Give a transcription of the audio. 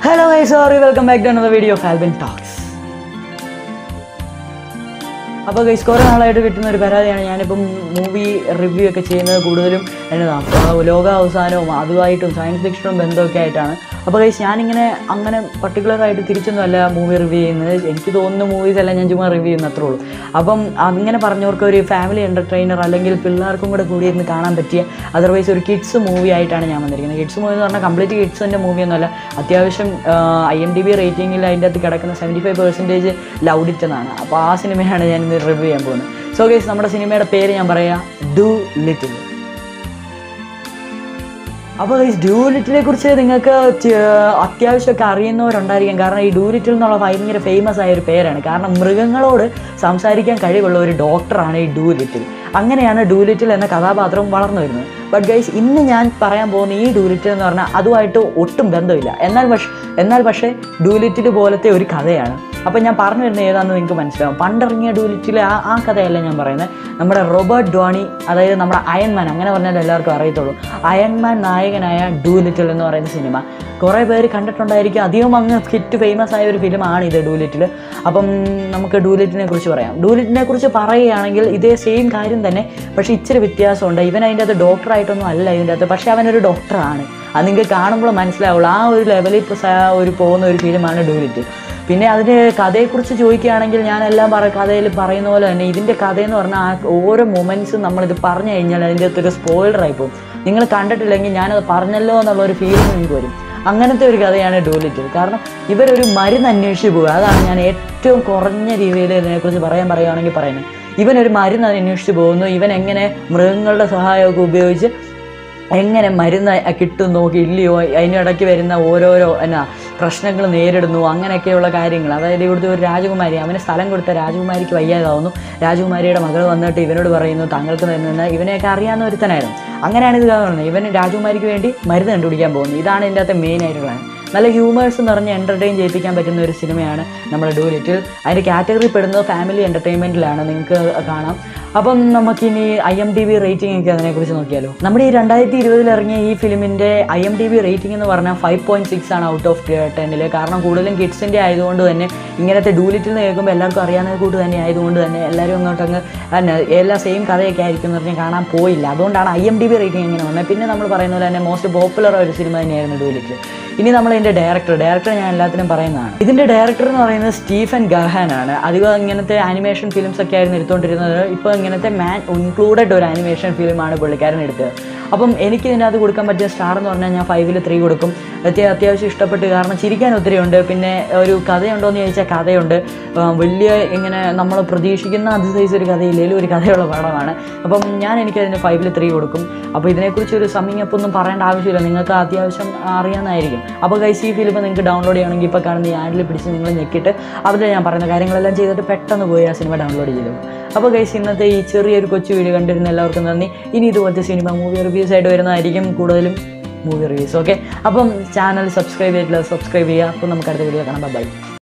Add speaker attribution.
Speaker 1: hello guys sorry welcome back to another video of Albin talks അപ്പോൾ guys കുറേ നാളായിട്ട് കിട്ടുന്ന ഒരു പരാതിയാണ് ഞാനിപ്പം മൂവി റിവ്യൂ ഒക്കെ ചെയ്യുന്നത് കൂടുതലും എന്നതാണ് ലോക അവസാനവും അതുമായിട്ടും സയൻസ് ഫിക്ഷനും ബന്ധമൊക്കെ ആയിട്ടാണ് അപ്പോൾ ഗൈസ് ഞാനിങ്ങനെ അങ്ങനെ പർട്ടിക്കുലർ ആയിട്ട് തിരിച്ചൊന്നുമല്ല മൂവി റിവ്യൂ ചെയ്യുന്നത് എനിക്ക് തോന്നുന്ന മൂവീസ് എല്ലാം ഞാൻ ചുമ്മാ റിവ്യൂ ചെയ്യുന്ന അത്രേ ഉള്ളൂ അപ്പം അങ്ങനെ പറഞ്ഞവർക്ക് ഒരു ഫാമിലി എൻ്റർടൈനർ അല്ലെങ്കിൽ പിള്ളേർക്കും കൂടെ കൂടി ഇരുന്ന് കാണാൻ പറ്റിയ അതർവൈസ് ഒരു കിഡ്സ് മൂവി ആയിട്ടാണ് ഞാൻ വന്നിരിക്കുന്നത് കിഡ്സ് മൂവി എന്ന് പറഞ്ഞാൽ കംപ്ലീറ്റ് കിഡ്സിൻ്റെ മൂവിയൊന്നുമല്ല അത്യാവശ്യം ഐ എം ഡി ബി റേറ്റിംഗിൽ അതിൻ്റെ അകത്ത് കിടക്കുന്ന സെവൻറ്റി ഫൈവ് പെർസെൻറ്റേജ് ലൗഡിറ്റ് എന്നാണ് അപ്പോൾ ആ സിനിമയാണ് ഞാൻ ഇന്ന് റിവ്യൂ ചെയ്യാൻ പോകുന്നത് സോ ഗൈസ് നമ്മുടെ സിനിമയുടെ പേര് ഞാൻ പറയാം ഡു ലിറ്റിൽ അപ്പോൾ ഈ ഡ്യൂലിറ്റിനെ കുറിച്ച് നിങ്ങൾക്ക് ചെ- അത്യാവശ്യമൊക്കെ അറിയുന്നവരുണ്ടായിരിക്കും കാരണം ഈ ഡ്യൂലിറ്റിൽ എന്നുള്ള ഭയങ്കര ഫേമസ് ആയ ഒരു പേരാണ് കാരണം മൃഗങ്ങളോട് സംസാരിക്കാൻ കഴിവുള്ള ഒരു ഡോക്ടറാണ് ഈ ഡൂലിറ്റിൽ അങ്ങനെയാണ് ഡൂലിറ്റിൽ എന്ന കഥാപാത്രം വളർന്നു വരുന്നത് ബട്ട് ഗൈസ് ഇന്ന് ഞാൻ പറയാൻ പോകുന്ന ഈ ഡൂലിറ്റിൽ എന്ന് പറഞ്ഞാൽ അതുമായിട്ട് ഒട്ടും ബന്ധമില്ല എന്നാൽ പക്ഷേ എന്നാൽ പക്ഷേ ഡൂലിറ്റിൽ പോലത്തെ ഒരു കഥയാണ് അപ്പോൾ ഞാൻ പറഞ്ഞു വരുന്നത് ഏതാണെന്ന് നിങ്ങൾക്ക് മനസ്സിലാവും പണ്ടിറങ്ങിയ ഡൂലിറ്റിലെ ആ ആ കഥയല്ല ഞാൻ പറയുന്നത് നമ്മുടെ റോബർട്ട് ഡോണി അതായത് നമ്മുടെ അയൺമാൻ അങ്ങനെ പറഞ്ഞാൽ എല്ലാവർക്കും അറിയത്തുള്ളൂ അയൺമാൻ നായകനായ ഡൂലിറ്റിൽ എന്ന് പറയുന്ന സിനിമ കുറേ പേര് കണ്ടിട്ടുണ്ടായിരിക്കും അധികം അങ്ങ് ഹിറ്റ് ഫേമസ് ആയ ഒരു ഫിലിമാണ് ഇത് ഡൂലിറ്റിൽ അപ്പം നമുക്ക് ഡൂലിറ്റിനെ കുറിച്ച് പറയാം ഡൂലിറ്റിനെ കുറിച്ച് പറയുകയാണെങ്കിൽ ഇതേ സെയിം കാര്യം തന്നെ പക്ഷേ ഇച്ചിരി വ്യത്യാസമുണ്ട് ഇവൻ അതിൻ്റെ അകത്ത് ഡോക്ടറായിട്ടൊന്നും അല്ല ഇതിൻ്റെ അകത്ത് പക്ഷേ അവനൊരു ഡോക്ടറാണ് അത് നിങ്ങൾക്ക് കാണുമ്പോൾ മനസ്സിലാവുള്ളൂ ആ ഒരു ലെവലിൽ ഇപ്പോൾ സ- ഒരു പോകുന്ന ഒരു ഫിലിമാണ് ഡൂലിറ്റ് പിന്നെ അതിൻ്റെ കഥയെക്കുറിച്ച് ചോദിക്കുകയാണെങ്കിൽ ഞാനെല്ലാം പറ കഥയിൽ പറയുന്ന പോലെ തന്നെ ഇതിൻ്റെ കഥയെന്ന് പറഞ്ഞാൽ ആ ഓരോ മൊമെൻറ്റ്സും നമ്മളിത് പറഞ്ഞു കഴിഞ്ഞാൽ അതിൻ്റെ അകത്തൊരു സ്പോയിലറായി പോകും നിങ്ങൾ കണ്ടിട്ടില്ലെങ്കിൽ ഞാനത് പറഞ്ഞല്ലോ എന്നുള്ള ഒരു ഫീലിംഗ് നിങ്ങൾക്ക് വരും അങ്ങനത്തെ ഒരു കഥയാണ് ഡൂലിറ്റ് കാരണം ഇവരൊരു മരുന്ന് അന്വേഷിച്ച് പോകുക അതാണ് ഞാൻ ഏറ്റവും കുറഞ്ഞ രീതിയിൽ ഇതിനെക്കുറിച്ച് പറയാൻ പറയുകയാണെങ്കിൽ പറയുന്നത് ഇവനൊരു മരുന്ന് അന്വേഷിച്ച് പോകുന്നു ഇവൻ എങ്ങനെ മൃഗങ്ങളുടെ സഹായമൊക്കെ ഉപയോഗിച്ച് എങ്ങനെ മരുന്ന് കിട്ടുന്നോ ഇല്ലയോ അതിനിടയ്ക്ക് വരുന്ന ഓരോരോ എന്നാ പ്രശ്നങ്ങൾ നേരിടുന്നു അങ്ങനെയൊക്കെയുള്ള കാര്യങ്ങൾ അതായത് ഇവിടുത്തെ ഒരു രാജകുമാരി അവന് സ്ഥലം കൊടുത്ത രാജകുമാരിക്ക് വയ്യാതാവുന്നു രാജകുമാരിയുടെ മകൾ വന്നിട്ട് ഇവനോട് പറയുന്നു തങ്ങൾക്ക് തരുന്ന ഇവനെയൊക്കെ അറിയാവുന്ന ഒരുത്തനായിരുന്നു അങ്ങനെയാണ് ഇത് കാണുന്നത് ഇവൻ രാജകുമാരിക്ക് വേണ്ടി മരുന്ന് കണ്ടുപിടിക്കാൻ പോകുന്നു ഇതാണ് ഇതിൻ്റെ അകത്തെ മെയിൻ ആയിട്ടുള്ളത് നല്ല ഹ്യൂമേഴ്സ് നിറഞ്ഞ് എൻ്റർടൈൻ ചെയ്യിപ്പിക്കാൻ പറ്റുന്ന ഒരു സിനിമയാണ് നമ്മുടെ ഡൂ ലിറ്റിൽ അതിൻ്റെ കാറ്റഗറി പെടുന്നത് ഫാമിലി എൻ്റർടൈൻമെൻറ്റിലാണ് നിങ്ങൾക്ക് കാണാം അപ്പം നമുക്കിനി I M D B rating ഒക്കെ അതിനെക്കുറിച്ച് നോക്കിയാലോ നമ്മുടെ ഈ രണ്ടായിരത്തി ഇരുപതിൽ ഇറങ്ങിയ ഈ ഫിലിമിൻ്റെ I M D B rating എന്ന് പറഞ്ഞാൽ ഫൈവ് പോയിൻറ്റ് സിക്സ് ആണ് ഔട്ട് ഓഫ് ടെന്നിൽ കാരണം കൂടുതലും കിഡ്സിൻ്റെ ആയതുകൊണ്ട് തന്നെ ഇങ്ങനത്തെ ഡൂലിറ്റിൽ നിന്ന് കേൾക്കുമ്പോൾ എല്ലാവർക്കും അറിയാവുന്ന കൂട്ട് തന്നെ ആയതുകൊണ്ട് തന്നെ എല്ലാവരും അങ്ങോട്ടങ്ങ് തന്നെ എല്ലാ സെയിം കഥയൊക്കെ ആയിരിക്കും എന്ന് പറഞ്ഞാൽ കാണാൻ പോയില്ല അതുകൊണ്ടാണ് I M D B rating ഇങ്ങനെ വന്നത് പിന്നെ നമ്മൾ പറയുന്ന പോലെ തന്നെ മോസ്റ്റ് പോപ്പുലർ ഒരു സിനിമ തന്നെയായിരുന്നു ഡൂലിറ്റ് ഇനി നമ്മൾ ഇതിൻ്റെ ഡയറക്ടർ ഡയറക്ടർ ഞാൻ എല്ലാത്തിനും പറയുന്നതാണ് ഇതിൻ്റെ ഡയറക്ടർ എന്ന് പറയുന്നത് സ്റ്റീഫൻ ഗർഹാൻ ആണ് അധികം ഇങ്ങനത്തെ ആനിമേഷൻ ഫിലിംസ് ഒക്കെ ആയിരുന്നു എടുത്തുകൊണ്ടിരുന്നത് ഇപ്പോൾ ഇങ്ങനത്തെ മാൻ ഇൻക്ലൂഡഡ് ഒരു ആനിമേഷൻ ഫിലിമാണ് പുള്ളിക്കാരൻ എടുത്തത് അപ്പം എനിക്ക് ഇതിൻ്റെ അകത്ത് കൊടുക്കാൻ പറ്റിയ സ്റ്റാർ എന്ന് പറഞ്ഞാൽ ഞാൻ ഫൈവിൽ ത്രീ കൊടുക്കും അത്യ- അത്യാവശ്യം ഇഷ്ടപ്പെട്ട് കാരണം ചിരിക്കാൻ ഒത്തിരി ഉണ്ട് പിന്നെ ഒരു കഥയുണ്ടോ എന്ന് ചോദിച്ചാൽ കഥയുണ്ട് ആ, വലിയ ഇങ്ങനെ നമ്മൾ പ്രതീക്ഷിക്കുന്ന അത് സൈസ് ഒരു കഥയില്ലെങ്കിലും ഒരു കഥയുള്ള പടമാണ് അപ്പം ഞാൻ എനിക്ക് അതിന് ഫൈവിൽ ത്രീ കൊടുക്കും അപ്പോൾ ഇതിനെക്കുറിച്ച് ഒരു സമ്മിങ് അപ്പ് ഒന്നും പറയേണ്ട ആവശ്യമില്ല നിങ്ങൾക്ക് അത്യാവശ്യം അറിയാവുന്നതായിരിക്കും അപ്പോൾ ഗൈസ് ഈ ഫിലിം നിങ്ങൾക്ക് ഡൗൺലോഡ് ചെയ്യണമെങ്കിൽ ഇപ്പോൾ കാണുന്ന ഈ ആഡിൽ പിടിച്ച് നിങ്ങൾ ഞെക്കിയിട്ട് അതിൽ ഞാൻ പറയുന്ന കാര്യങ്ങളെല്ലാം ചെയ്തിട്ട് പെട്ടെന്ന് പോയി ആ സിനിമ ഡൗൺലോഡ് ചെയ്തു അപ്പോൾ ഗൈസ് ഇന്നത്തെ ഈ ചെറിയൊരു കൊച്ചു വീഡിയോ കണ്ടിരുന്ന എല്ലാവർക്കും നന്ദി ഇനി ഇതുപോലത്തെ സിനിമ മൂവി റിവ്യൂസ് ആയിട്ട് വരുന്നതായിരിക്കും കൂടുതലും മൂവി റിവ്യൂസ് ഓക്കെ അപ്പം ചാനൽ സബ്സ്ക്രൈബ് ചെയ്തിട്ടില്ല സബ്സ്ക്രൈബ് ചെയ്യുക അപ്പോൾ നമുക്ക് അടുത്ത വീഡിയോ കാണാം ബൈ